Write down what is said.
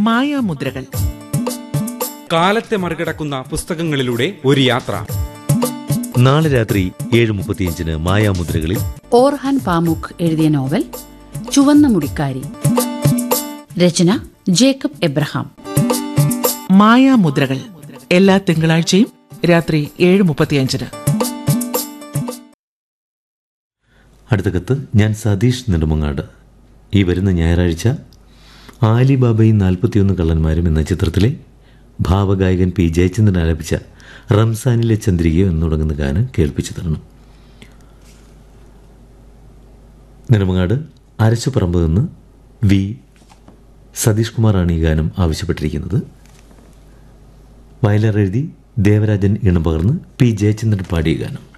മായാമുദ്രകൾ കാലത്തെ മറികടക്കുന്ന പുസ്തകങ്ങളിലൂടെ ഒരു യാത്ര നാളെ രാത്രി ഏഴ് മുപ്പത്തിയഞ്ചിന് മായാമുദ്രകളിൽ ഓർഹാൻ പാമുക്ക് എഴുതിയ നോവൽ ചുവന്ന മുടിക്കാരി രചന ജേക്കബ് എബ്രഹാം മായാമുദ്രകൾ എല്ലാ തിങ്കളാഴ്ചയും രാത്രി ഏഴ് മുപ്പത്തിയഞ്ചിന് അടുത്ത കത്ത് ഞാൻ സതീഷ് നെടുമങ്ങാട് ഈ വരുന്ന ഞായറാഴ്ച ആലിബാബയും നാൽപ്പത്തിയൊന്ന് കള്ളന്മാരും എന്ന ചിത്രത്തിലെ ഭാവഗായകൻ പി ജയചന്ദ്രൻ ആലപിച്ച റംസാനിലെ ചന്ദ്രികയോ എന്ന് തുടങ്ങുന്ന ഗാനം കേൾപ്പിച്ചു തരണം നെടുമങ്ങാട് അരച്ചുപറമ്പ് നിന്ന് വി സതീഷ് കുമാറാണ് ഈ ഗാനം ആവശ്യപ്പെട്ടിരിക്കുന്നത് വയലാർ എഴുതി ദേവരാജൻ ഇണം പകർന്ന് പി ജയചന്ദ്രൻ പാടിയ ഗാനം